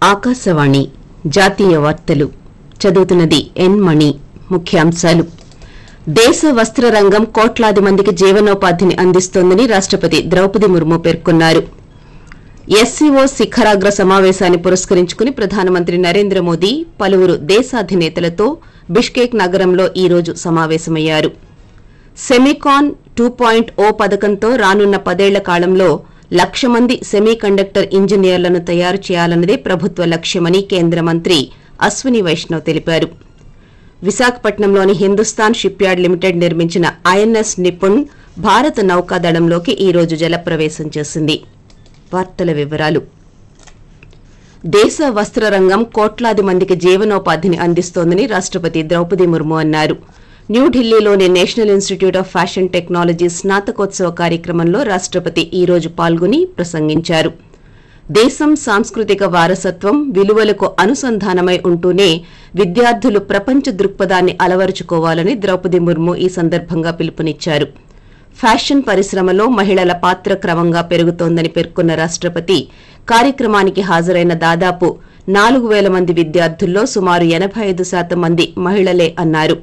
ఆకాశవాణి జాతీయ వార్తలు చదువుతున్నది ఎన్ మణి ముఖ్యాంశాలు దేశ వస్త్ర రంగం కోట్లాది మందికి జీవనోపాధిని అందిస్తోందని రాష్టపతి ద్రౌపది ముర్ము పేర్కొన్నారు ఎస్సీఓ శిఖరాగ్ర సమావేశాన్ని పురస్కరించుకుని ప్రధానమంత్రి నరేంద్ర మోదీ పలువురు దేశాధినేతలతో బిష్కేక్ నగరంలో ఈ రోజు సమావేశమయ్యారు సెమికాన్ టూ పాయింట్ ఓ పథకంతో రానున్న పదేళ్ల కాలంలో లక్ష మంది సెమీ కండక్టర్ ఇంజనీర్లను తయారు చేయాలన్నదే ప్రభుత్వ లక్ష్యమని కేంద్ర మంత్రి అశ్విని వైష్ణవ్ తెలిపారు విశాఖపట్నంలోని హిందుస్థాన్ షిప్ యార్డ్ లిమిటెడ్ నిర్మించిన ఐఎన్ఎస్ నిపుణ్ భారత నౌకాదళంలోకి ఈ రోజు జలప్రవేశం చేసింది వార్తల వివరాలు దేశ వస్త్ర రంగం కోట్లాది మందికి జీవనోపాధిని అందిస్తోందని రాష్టపతి ద్రౌపది ముర్ము అన్నారు న్యూఢిల్లీలోని national institute of fashion technology స్నాతకోత్సవ కార్యక్రమంలో రాష్టపతి ఈ రోజు పాల్గొని ప్రసంగించారు దేశం సాంస్కృతిక వారసత్వం విలువలకు అనుసంధానమై ఉంటూనే విద్యార్థులు ప్రపంచ దృక్పథాన్ని అలవరుచుకోవాలని ద్రౌపది ముర్ము ఈ సందర్భంగా పిలుపునిచ్చారు ఫ్యాషన్ పరిశ్రమలో మహిళల పాత్ర క్రమంగా పెరుగుతోందని పేర్కొన్న రాష్టపతి కార్యక్రమానికి హాజరైన దాదాపు నాలుగు వేల మంది విద్యార్థుల్లో సుమారు ఎనబై ఐదు శాతం మంది మహిళలే అన్నారు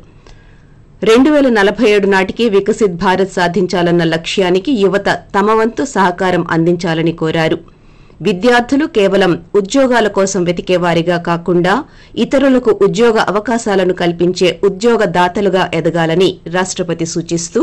రెండు వేల నలభై ఏడు నాటికి వికసిత్ భారత్ సాధించాలన్న లక్ష్యానికి యువత తమ వంతు సహకారం అందించాలని కోరారు విద్యార్థులు కేవలం ఉద్యోగాల కోసం వెతికేవారిగా కాకుండా ఇతరులకు ఉద్యోగ అవకాశాలను కల్పించే ఉద్యోగదాతలుగా ఎదగాలని రాష్టపతి సూచిస్తూ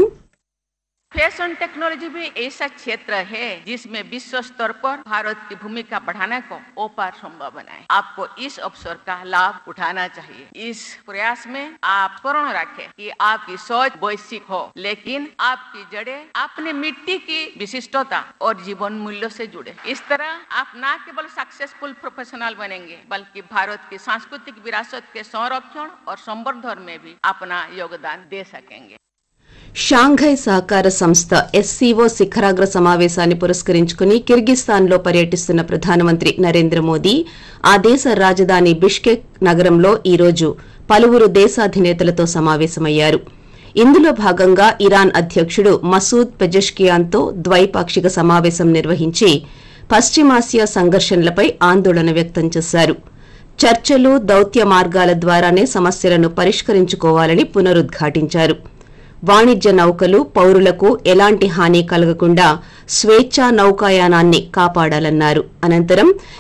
फैशन टेक्नोलॉजी भी ऐसा क्षेत्र है जिसमें विश्व स्तर पर भारत की भूमिका बढ़ाने को ओपार संभव बनाए आपको इस अवसर का लाभ उठाना चाहिए इस प्रयास में आप पूर्ण रखें कि आपकी सोच वैश्विक हो लेकिन आपकी जड़ें अपने मिट्टी की विशिष्टता और जीवन मूल्यों से जुड़े इस तरह आप न केवल सक्सेसफुल प्रोफेशनल बनेंगे बल्कि भारत की सांस्कृतिक विरासत के संरक्षण और संवर्धन में भी अपना योगदान दे सकेंगे షాంఘై సహకార సంస్థ ఎస్సీఓ శిఖరాగ్ర సమావేశాన్ని పురస్కరించుకుని కిర్గిస్తాన్లో పర్యటిస్తున్న ప్రధానమంత్రి నరేంద్ర మోదీ ఆ దేశ రాజధాని బిష్కెక్ నగరంలో ఈ రోజు పలువురు దేశాధినేతలతో సమావేశమయ్యారు ఇందులో భాగంగా ఇరాన్ అధ్యకుడు మసూద్ పెజెష్కియాన్తో ద్వైపాక్షిక సమావేశం నిర్వహించి పశ్చిమాసియా సంఘర్షణలపై ఆందోళన వ్యక్తం చేశారు చర్చలు దౌత్య మార్గాల ద్వారానే సమస్యలను పరిష్కరించుకోవాలని పునరుద్ఘాటించారు వాణిజ్య నౌకలు పౌరులకు ఎలాంటి హాని కలగకుండా స్వేచ్ఛా నౌకాయానాన్ని కాపాడాలన్నారు అనంతరం